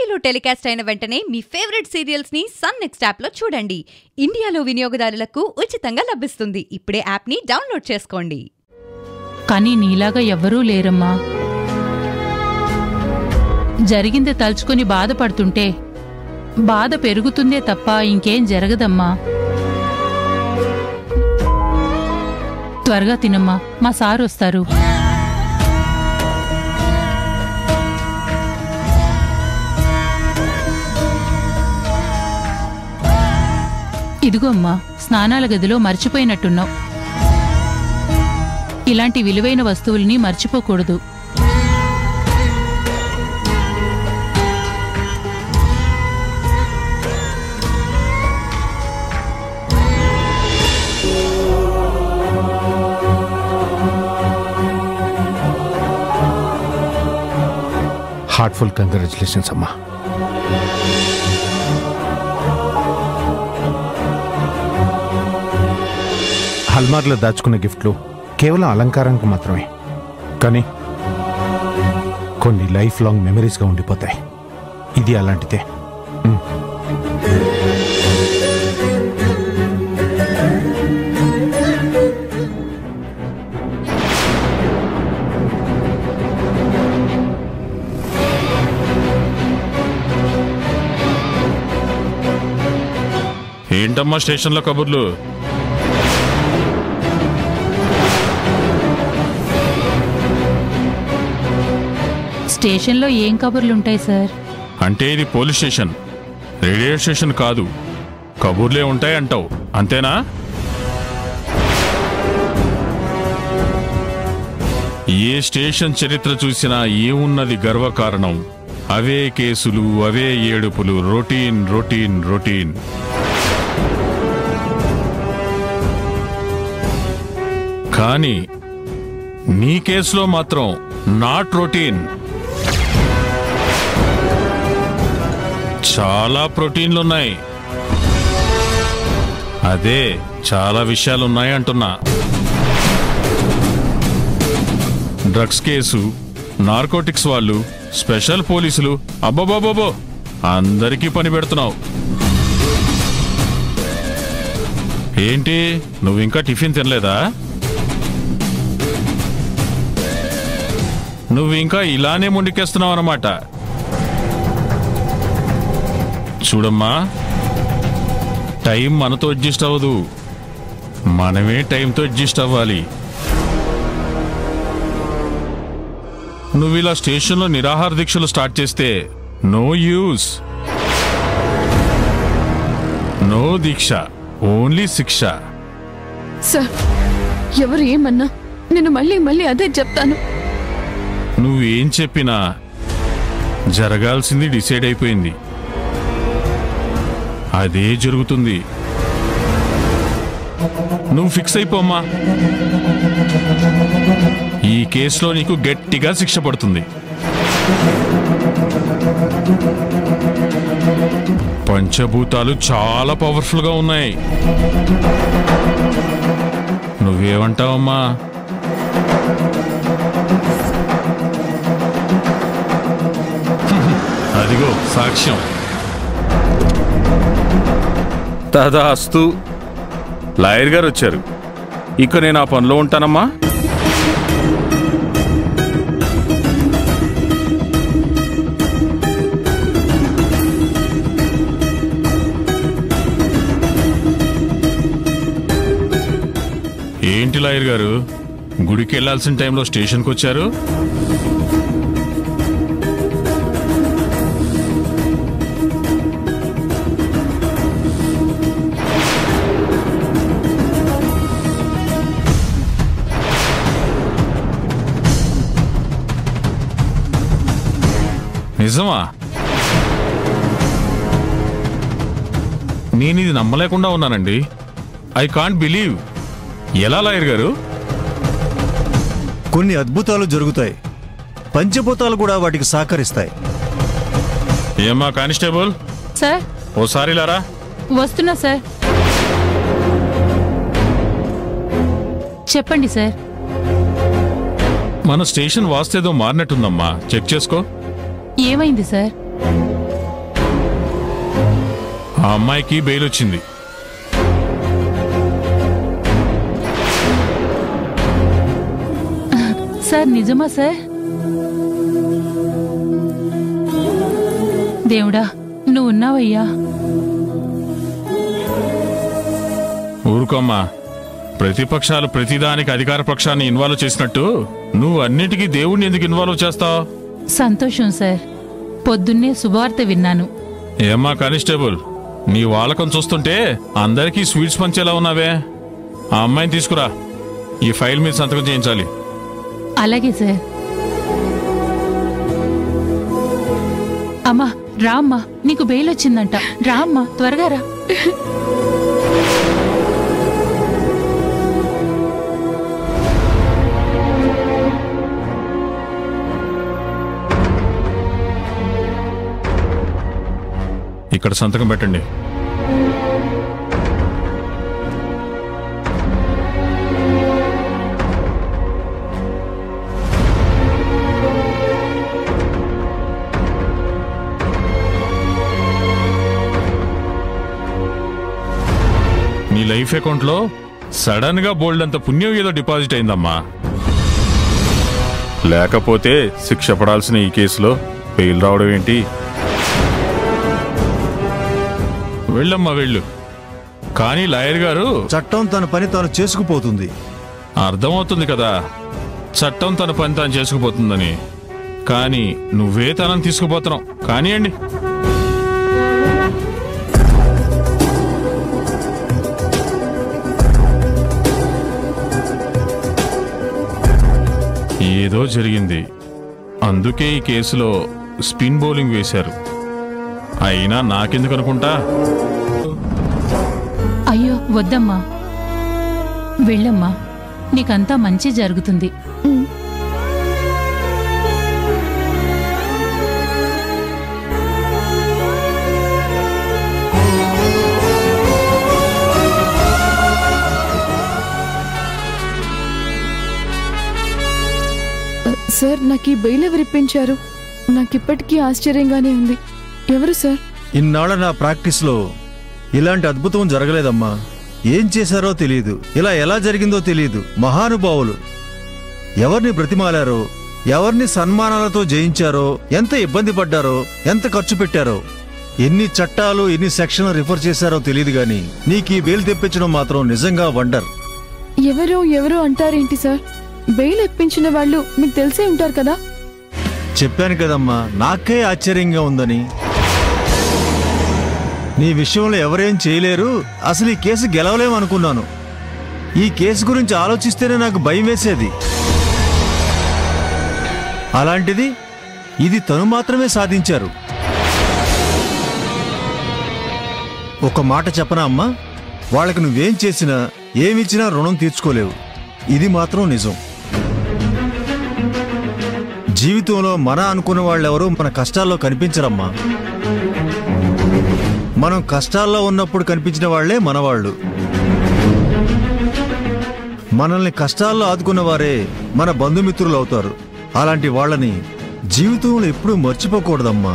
టీవీలో టెలికాస్ట్ అయిన వెంటనే మీ ఫేవరెట్ సీరియల్స్ ని సన్ నెక్స్ట్ యాప్ లో చూడండి ఇండియాలో వినియోగదారులకు ఉచితంగా లభిస్తుంది ఇప్పుడే యాప్ ని డౌన్లోడ్ చేసుకోండి కానీ నీలాగా ఎవ్వరూ లేరమ్మా జరిగింది తలుచుకుని బాధపడుతుంటే బాధ పెరుగుతుందే తప్ప ఇంకేం జరగదమ్మా త్వరగా తినమ్మా మా సారు వస్తారు ఇదిగో అమ్మా స్నానాల గదిలో మర్చిపోయినట్టున్నావు ఇలాంటి విలువైన వస్తువుల్ని మర్చిపోకూడదు హార్ట్ఫుల్ కంగ్రాచులేషన్స్ అమ్మా హల్మార్లో దాచుకున్న గిఫ్ట్లు కేవలం అలంకారానికి మాత్రమే కానీ కొన్ని లైఫ్ లాంగ్ మెమరీస్గా ఉండిపోతాయి ఇది అలాంటిదే మ్. ఏంటమ్మా స్టేషన్లో కబుర్లు స్టేషన్లో ఏం కబుర్లుంటాయి సార్ అంటే ఇది పోలీస్ స్టేషన్ రేడియో స్టేషన్ కాదు కబుర్లే ఉంటాయి అంటావు అంతేనా ఏ స్టేషన్ చరిత్ర చూసినా ఏమున్నది గర్వకారణం అవే కేసులు అవే ఏడుపులు రొటీన్ రొటీన్ రొటీన్ కానీ నీ కేసులో మాత్రం నాట్ రొటీన్ చాలా ప్రోటీన్లున్నాయి అదే చాలా విషయాలున్నాయి అంటున్నా డ్రగ్స్ కేసు నార్కోటిక్స్ వాళ్ళు స్పెషల్ పోలీసులు అబ్బోబోబోబో అందరికీ పని పెడుతున్నావు ఏంటి నువ్వు ఇంకా టిఫిన్ తినలేదా నువ్వు ఇంకా ఇలానే ముండికేస్తున్నావు అన్నమాట చూడమ్మా టైం మనతో అడ్జస్ట్ అవ్వదు మనమే టైంతో అడ్జస్ట్ అవ్వాలి నువ్వు ఇలా స్టేషన్లో నిరాహార దీక్షలు స్టార్ట్ చేస్తే నో యూస్ నో దీక్ష ఓన్లీ శిక్ష సార్ ఎవరు ఏమన్నా నేను మళ్ళీ మళ్ళీ అదే చెప్తాను నువ్వేం చెప్పినా జరగాల్సింది డిసైడ్ అయిపోయింది అదే జరుగుతుంది నువ్వు ఫిక్స్ అయిపోమ్మా ఈ కేసులో నీకు గట్టిగా శిక్ష పడుతుంది పంచభూతాలు చాలా పవర్ఫుల్గా ఉన్నాయి నువ్వేమంటావమ్మా అదిగో సాక్ష్యం తదాస్తు లాయర్ గారు వచ్చారు ఇక నేను ఆ పనిలో ఉంటానమ్మా ఏంటి లాయర్ గారు గుడికి వెళ్లాల్సిన టైంలో స్టేషన్కి వచ్చారు నిజమా నేను ఇది నమ్మలేకుండా ఉన్నానండి ఐ కాంట్ బిలీవ్ ఎలా లాయర్ గారు కొన్ని అద్భుతాలు జరుగుతాయి పంచభూతాలు కూడా వాటికి సహకరిస్తాయి ఏమ్మా కానిస్టేబుల్ సార్ ఓసారి లారా వస్తున్నా సార్ చెప్పండి సార్ మన స్టేషన్ వాస్తేదో మారినట్టుందమ్మా చెక్ చేసుకో ఏమైంది సార్ ఆ అమ్మాయికి బెయిల్ వచ్చింది సార్ నిజమా సార్ దేవుడా నువ్వు ఉన్నావయ్యా ఊరుకోమ్మా ప్రతిపక్షాలు ప్రతిదానికి అధికార పక్షాన్ని ఇన్వాల్వ్ చేసినట్టు నువ్వు అన్నిటికీ దేవుణ్ణి ఎందుకు ఇన్వాల్వ్ చేస్తావు సంతోషం సార్ పొద్దున్నే శుభవార్త విన్నాను ఏమ్మా కానిస్టేబుల్ నీ వాలకం చూస్తుంటే అందరికీ స్వీట్స్ పంచేలా ఉన్నావే ఆ అమ్మాయిని తీసుకురా ఈ ఫైల్ మీద సంతకం చేయించాలి అలాగే సార్ అమ్మా రా అమ్మా నీకు బెయిల్ వచ్చిందంట రా అమ్మా త్వరగా రా ఇక్కడ సంతకం పెట్టండి నీ లైఫ్ అకౌంట్లో సడన్ గా బోల్డ్ అంత పుణ్యం ఏదో డిపాజిట్ అయిందమ్మా లేకపోతే శిక్ష పడాల్సిన ఈ కేసులో బెయిల్ రావడం ఏంటి వెళ్ళమ్మా వెళ్ళు కానీ లాయర్ గారు చట్టం తన పని తాను చేసుకుపోతుంది అర్థమవుతుంది కదా చట్టం తన పని తాను చేసుకుపోతుందని కానీ నువ్వే తనని తీసుకుపోతున్నావు కానివ్వండి ఏదో జరిగింది అందుకే ఈ కేసులో స్పిన్ బౌలింగ్ వేశారు అయినా నాకెందుకు అనుకుంటా అయ్యో వద్దమ్మా వెళ్ళమ్మా నీకంతా మంచి జరుగుతుంది సార్ నాకు ఈ బెయిల్ ఎవరు ఇప్పించారు నాకు ఇప్పటికీ ఆశ్చర్యంగానే ఉంది ఎవరు సార్ ఇన్నాళ్ళ నా ప్రాక్టీస్లో ఇలాంటి అద్భుతం జరగలేదమ్మా ఏం చేశారో తెలియదు ఇలా ఎలా జరిగిందో తెలియదు మహానుభావులు ఎవరిని బ్రతిమాలారో ఎవరిని సన్మానాలతో జయించారో ఎంత ఇబ్బంది పడ్డారో ఎంత ఖర్చు పెట్టారో ఎన్ని చట్టాలు ఎన్ని సెక్షన్లు రిఫర్ చేశారో తెలియదు గాని నీకు ఈ బెయిల్ తెప్పించడం మాత్రం నిజంగా వండర్ ఎవరో ఎవరో అంటారేంటి సార్ బెయిల్ ఇప్పించిన వాళ్ళు మీకు తెలిసే ఉంటారు కదా చెప్పాను కదమ్మా నాకే ఆశ్చర్యంగా ఉందని నీ విషయంలో ఎవరేం చేయలేరు అసలు ఈ కేసు గెలవలేమనుకున్నాను ఈ కేసు గురించి ఆలోచిస్తేనే నాకు భయం వేసేది అలాంటిది ఇది తను మాత్రమే సాధించారు ఒక మాట చెప్పనా అమ్మా వాళ్ళకి నువ్వేం చేసినా ఏమిచ్చినా రుణం తీర్చుకోలేవు ఇది మాత్రం నిజం జీవితంలో మన అనుకున్న వాళ్ళెవరూ మన కష్టాల్లో కనిపించరమ్మా మనం కష్టాల్లో ఉన్నప్పుడు కనిపించిన వాళ్లే మనవాళ్ళు మనల్ని కష్టాల్లో ఆదుకున్న వారే మన బంధుమిత్రులు అవుతారు అలాంటి వాళ్ళని జీవితంలో ఎప్పుడూ మర్చిపోకూడదమ్మా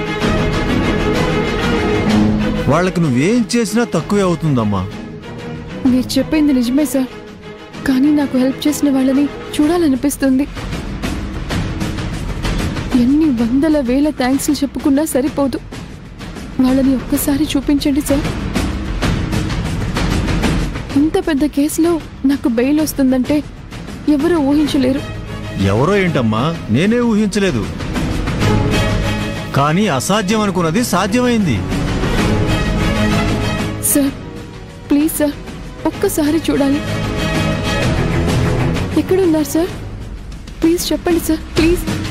వాళ్ళకి నువ్వేం చేసినా తక్కువే అవుతుందమ్మా మీరు చెప్పింది నిజమే సార్ కానీ నాకు హెల్ప్ చేసిన వాళ్ళని చూడాలనిపిస్తుంది ఎన్ని వందల వేల థ్యాంక్స్లు చెప్పుకున్నా సరిపోదు వాళ్ళని ఒక్కసారి చూపించండి సార్ ఇంత పెద్ద కేసులో నాకు బెయిల్ వస్తుందంటే ఎవరూ ఊహించలేరు ఎవరో ఏంటమ్మా నేనే ఊహించలేదు కానీ అసాధ్యం అనుకున్నది సాధ్యమైంది సార్ ప్లీజ్ సార్ ఒక్కసారి చూడాలి ఎక్కడున్నారు సార్ ప్లీజ్ చెప్పండి సార్ ప్లీజ్